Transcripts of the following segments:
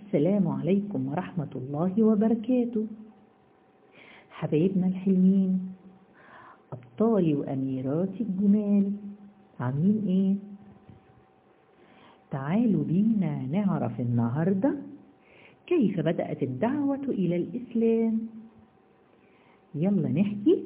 السلام عليكم ورحمة الله وبركاته حبايبنا الحلوين أبطالي وأميراتي الجمال عاملين إيه؟ تعالوا بينا نعرف النهاردة كيف بدأت الدعوة إلى الإسلام يلا نحكي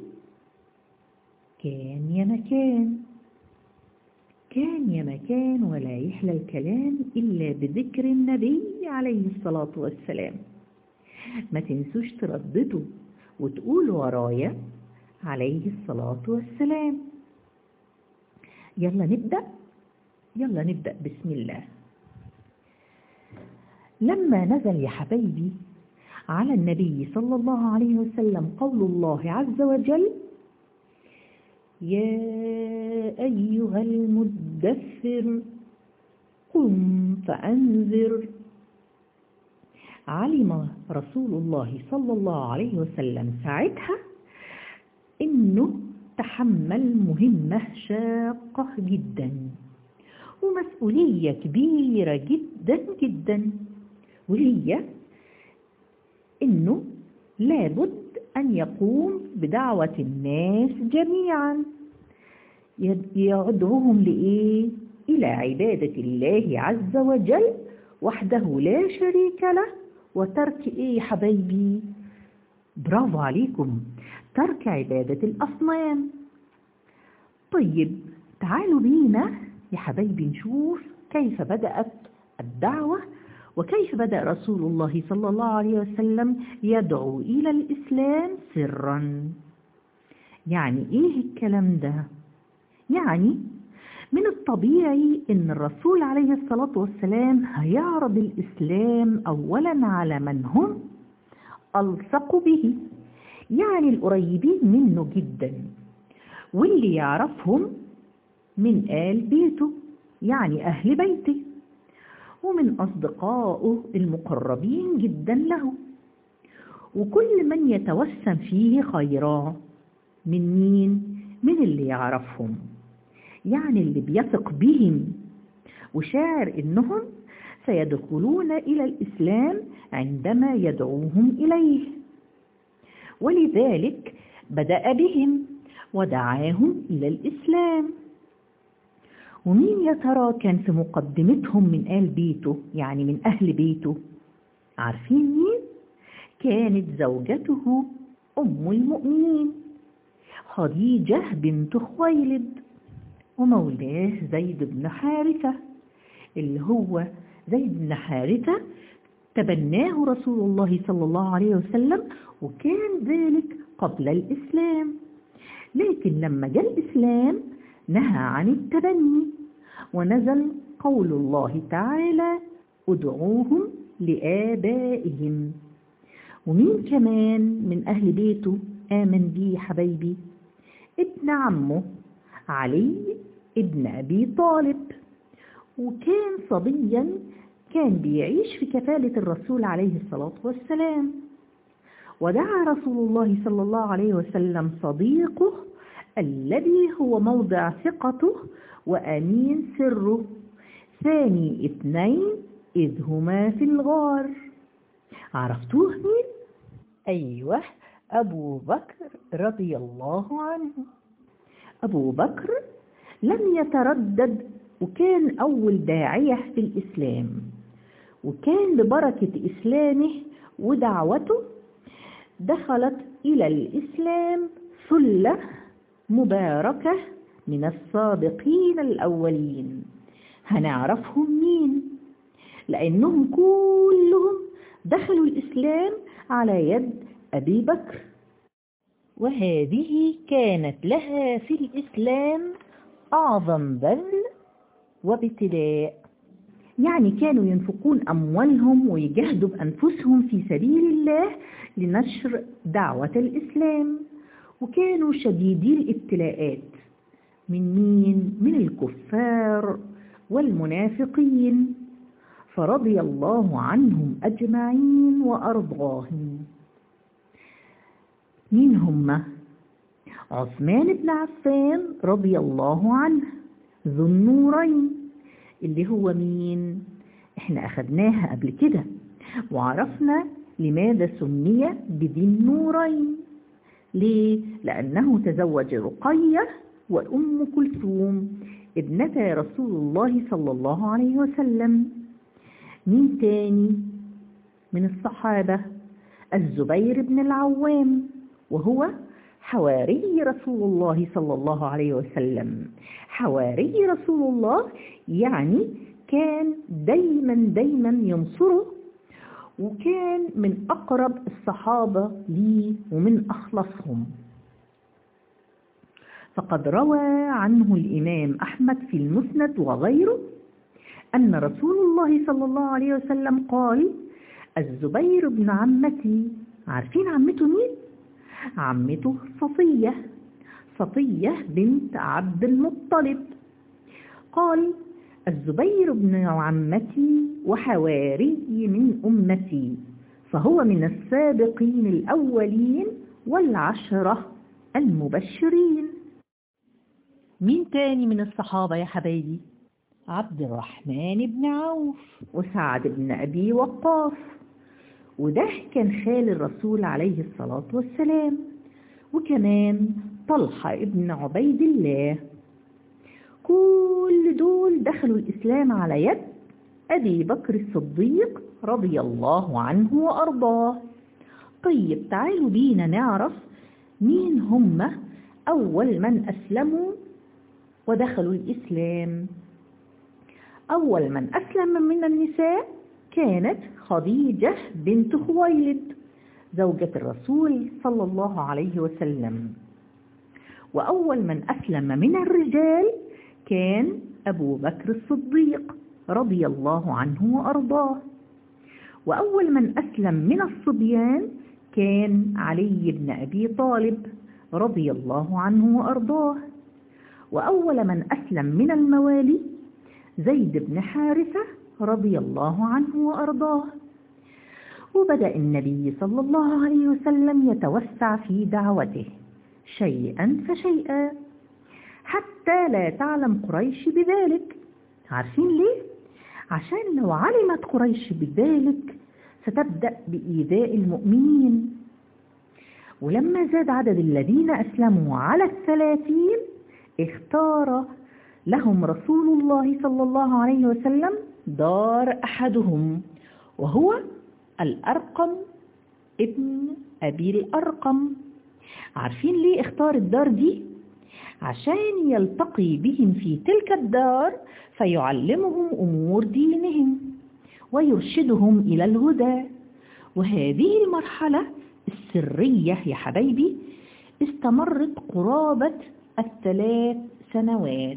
كان يا مكان كان يا مكان ولا يحلى الكلام إلا بذكر النبي عليه الصلاة والسلام ما تنسوش ترددوا وتقولوا ورايا عليه الصلاة والسلام يلا نبدأ يلا نبدأ بسم الله لما نزل يا حبايبي على النبي صلى الله عليه وسلم قول الله عز وجل يا أيها المدثر قم فأنذر علم رسول الله صلى الله عليه وسلم ساعتها إنه تحمل مهمة شاقة جدا ومسؤولية كبيرة جدا جدا وهي إنه لابد أن يقوم بدعوة الناس جميعا يدعوهم لإيه؟ إلى عبادة الله عز وجل وحده لا شريك له وترك إيه يا حبايبي؟ برافو عليكم ترك عبادة الأصنام طيب تعالوا بينا يا حبايبي نشوف كيف بدأت الدعوة وكيف بدأ رسول الله صلى الله عليه وسلم يدعو إلى الإسلام سرا يعني إيه الكلام ده؟ يعني من الطبيعي أن الرسول عليه الصلاة والسلام هيعرض الإسلام أولا على من هم ألصقوا به يعني القريبين منه جدا واللي يعرفهم من آل بيته يعني أهل بيته ومن أصدقائه المقربين جدا له وكل من يتوسم فيه خيرا من مين؟ من اللي يعرفهم يعني اللي بيثق بهم وشاعر إنهم سيدخلون إلى الإسلام عندما يدعوهم إليه ولذلك بدأ بهم ودعاهم إلى الإسلام ومين يا ترى كان في مقدمتهم من آل بيته يعني من أهل بيته عارفين مين؟ كانت زوجته أم المؤمنين خديجة بنت خويلد ومولاه زيد بن حارثة اللي هو زيد بن حارثة تبناه رسول الله صلى الله عليه وسلم وكان ذلك قبل الإسلام لكن لما جاء الإسلام نهى عن التبني ونزل قول الله تعالى ادعوهم لآبائهم ومين كمان من أهل بيته آمن بيه حبايبي ابن عمه علي ابن أبي طالب وكان صبيا كان بيعيش في كفالة الرسول عليه الصلاة والسلام ودعا رسول الله صلى الله عليه وسلم صديقه الذي هو موضع ثقته وأمين سره ثاني اثنين إذ هما في الغار عرفتوه مين؟ أيوه أبو بكر رضي الله عنه أبو بكر لم يتردد وكان أول داعية في الإسلام وكان ببركة إسلامه ودعوته دخلت إلى الإسلام ثلة مباركة من السابقين الأولين هنعرفهم مين لأنهم كلهم دخلوا الإسلام على يد أبي بكر وهذه كانت لها في الإسلام أعظم بذل وابتلاء يعني كانوا ينفقون أموالهم ويجهدوا بأنفسهم في سبيل الله لنشر دعوة الإسلام وكانوا شديدي الابتلاءات من مين؟ من الكفار والمنافقين فرضي الله عنهم أجمعين وأرضاهم مين هم؟ عثمان بن عفان رضي الله عنه ذو النورين اللي هو مين؟ احنا أخدناها قبل كده وعرفنا لماذا سمي بذي النورين ليه؟ لأنه تزوج رقية وأم كلثوم ابنتا رسول الله صلى الله عليه وسلم مين تاني من الصحابة الزبير بن العوام وهو حواري رسول الله صلى الله عليه وسلم حواري رسول الله يعني كان دايما دايما ينصره وكان من أقرب الصحابة لي ومن أخلصهم فقد روى عنه الإمام أحمد في المسند وغيره أن رسول الله صلى الله عليه وسلم قال الزبير بن عمتي عارفين عمته مين؟ عمته صفية صفية بنت عبد المطلب قال الزبير بن عمتي وحواري من أمتي فهو من السابقين الأولين والعشرة المبشرين مين تاني من الصحابة يا حبايبي عبد الرحمن بن عوف وسعد بن أبي وقاص وده كان خال الرسول عليه الصلاة والسلام وكمان طلحة ابن عبيد الله كل دول دخلوا الإسلام على يد أبي بكر الصديق رضي الله عنه وأرضاه طيب تعالوا بينا نعرف مين هم أول من أسلموا ودخلوا الإسلام أول من أسلم من النساء كانت خديجة بنت خويلد زوجة الرسول صلى الله عليه وسلم وأول من أسلم من الرجال كان أبو بكر الصديق رضي الله عنه وأرضاه وأول من أسلم من الصبيان كان علي بن أبي طالب رضي الله عنه وأرضاه وأول من أسلم من الموالي زيد بن حارثة رضي الله عنه وأرضاه وبدأ النبي صلى الله عليه وسلم يتوسع في دعوته شيئا فشيئا حتى لا تعلم قريش بذلك عارفين ليه؟ عشان لو علمت قريش بذلك ستبدأ بإيذاء المؤمنين ولما زاد عدد الذين أسلموا على الثلاثين اختار لهم رسول الله صلى الله عليه وسلم دار أحدهم وهو الأرقم ابن أبي الأرقم عارفين ليه اختار الدار دي؟ عشان يلتقي بهم في تلك الدار فيعلمهم أمور دينهم ويرشدهم إلى الهدى وهذه المرحلة السرية يا حبايبي استمرت قرابة الثلاث سنوات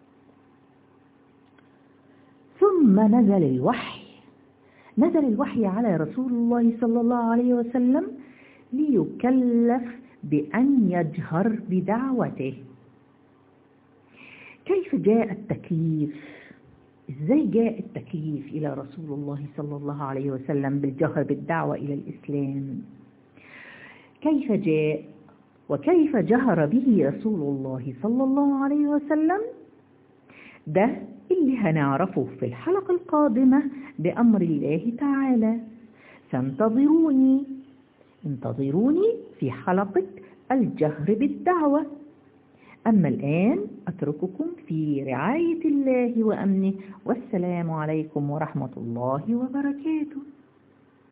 ثم نزل الوحي نزل الوحي على رسول الله صلى الله عليه وسلم ليكلف بأن يجهر بدعوته كيف جاء التكليف ازاي جاء التكليف الى رسول الله صلى الله عليه وسلم بالجهر بالدعوة الى الاسلام كيف جاء وكيف جهر به رسول الله صلى الله عليه وسلم ده اللي هنعرفه في الحلقة القادمة بأمر الله تعالى فانتظروني انتظروني في حلقة الجهر بالدعوة أما الآن أترككم في رعاية الله وأمنه والسلام عليكم ورحمة الله وبركاته